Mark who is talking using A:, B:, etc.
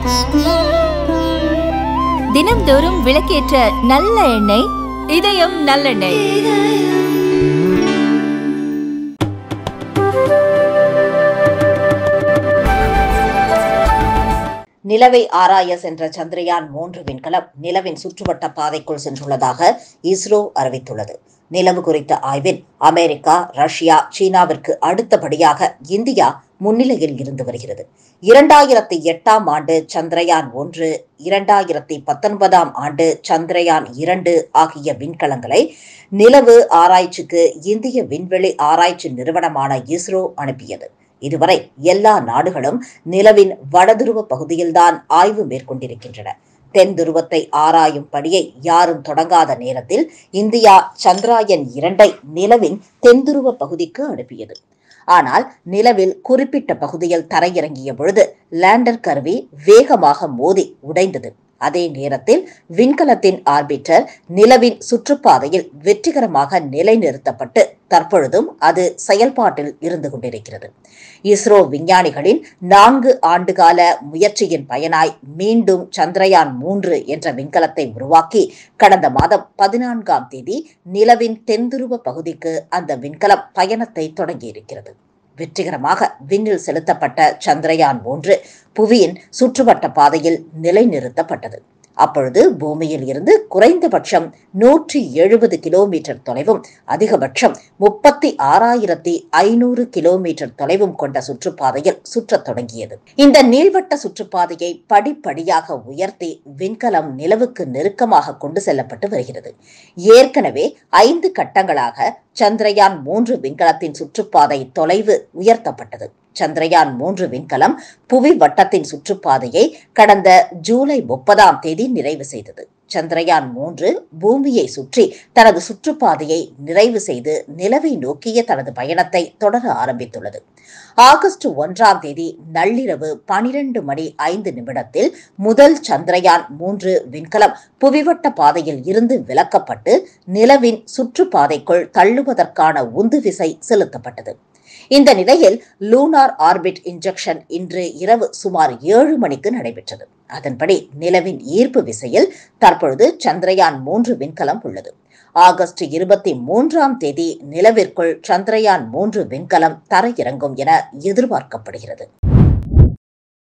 A: தினம்தோறும் விளக்கேற்ற நல்ல எண்ணெய் இதயம் நல்லெண்ணெய்
B: நிலவை ஆராய சென்ற சந்திரயான் மூன்று விண்கலம் நிலவின் சுற்றுவட்ட பாதைக்குள் சென்றுள்ளதாக இஸ்ரோ அறிவித்துள்ளது நிலவு குறித்த ஆய்வில் அமெரிக்கா ரஷ்யா சீனாவிற்கு அடுத்தபடியாக இந்தியா முன்னிலையில் இருந்து வருகிறது இரண்டாயிரத்தி எட்டாம் ஆண்டு சந்திரயான் ஒன்று இரண்டாயிரத்தி பத்தொன்பதாம் ஆண்டு சந்திரயான் இரண்டு ஆகிய விண்கலங்களை நிலவு ஆராய்ச்சிக்கு இந்திய விண்வெளி ஆராய்ச்சி நிறுவனமான இஸ்ரோ அனுப்பியது இதுவரை எல்லா நாடுகளும் நிலவின் வடதுருவ பகுதியில்தான் ஆய்வு மேற்கொண்டிருக்கின்றன தென் துருவத்தை ஆராயும் பணியை யாரும் தொடங்காத நேரத்தில் இந்தியா சந்திராயன் இரண்டை நிலவின் தென்துருவ பகுதிக்கு அனுப்பியது ஆனால் நிலவில் குறிப்பிட்ட பகுதியில் தரையிறங்கிய பொழுது லேண்டர் கருவி வேகமாக மோதி உடைந்தது அதே நேரத்தில் விண்கலத்தின் ஆர்பிட்டர் நிலவின் சுற்றுப்பாதையில் வெற்றிகரமாக நிலைநிறுத்தப்பட்டு தற்பொழுதும் அது செயல்பாட்டில் இருந்து கொண்டிருக்கிறது இஸ்ரோ விஞ்ஞானிகளின் நான்கு ஆண்டுகால முயற்சியின் பயனாய் மீண்டும் சந்திரயான் மூன்று என்ற விண்கலத்தை உருவாக்கி கடந்த மாதம் பதினான்காம் தேதி நிலவின் தென்துருவ பகுதிக்கு அந்த விண்கலம் பயணத்தை தொடங்கியிருக்கிறது வெற்றிகரமாக விண்ணில் செலுத்தப்பட்ட சந்திரயான் மூன்று புவியின் சுற்றுவட்ட பாதையில் நிலைநிறுத்தப்பட்டது அப்பொழுது பூமியில் இருந்து குறைந்தபட்சம் நூற்றி எழுபது கிலோமீட்டர் தொலைவும் அதிகபட்சம் முப்பத்தி ஆறாயிரத்தி ஐநூறு கிலோமீட்டர் தொலைவும் கொண்ட சுற்றுப்பாதையில் சுற்றத் தொடங்கியது இந்த நீள்வட்ட சுற்றுப்பாதையை படிப்படியாக உயர்த்தி விண்கலம் நிலவுக்கு நெருக்கமாக கொண்டு செல்லப்பட்டு வருகிறது ஏற்கனவே ஐந்து கட்டங்களாக சந்திரயான் மூன்று விண்கலத்தின் சுற்றுப்பாதை தொலைவு உயர்த்தப்பட்டது சந்திரயான் மூன்று விண்கலம் புவி வட்டத்தின் சுற்றுப்பாதையை கடந்த ஜூலை முப்பதாம் தேதி நிறைவு செய்தது சந்திரயான் மூன்று பூமியை சுற்றி தனது சுற்றுப்பாதையை நிறைவு செய்து நிலவை நோக்கிய தனது பயணத்தை தொடர ஆரம்பித்துள்ளது ஆகஸ்ட் ஒன்றாம் தேதி நள்ளிரவு பனிரெண்டு மணி ஐந்து நிமிடத்தில் முதல் சந்திரயான் மூன்று விண்கலம் புவிவட்ட பாதையில் இருந்து விலக்கப்பட்டு நிலவின் சுற்றுப்பாதைக்குள் தள்ளுவதற்கான உந்து விசை செலுத்தப்பட்டது இந்த நிலையில் லூனார் ஆர்பிட் இன்ஜெக்ஷன் இன்று இரவு சுமார் ஏழு மணிக்கு நடைபெற்றது அதன்படி நிலவின் ஈர்ப்பு விசையில் தற்பொழுது சந்திரயான் மூன்று விண்கலம் உள்ளது ஆகஸ்ட் இருபத்தி மூன்றாம் தேதி நிலவிற்குள் சந்திரயான் மூன்று விண்கலம் தரையிறங்கும் என எதிர்பார்க்கப்படுகிறது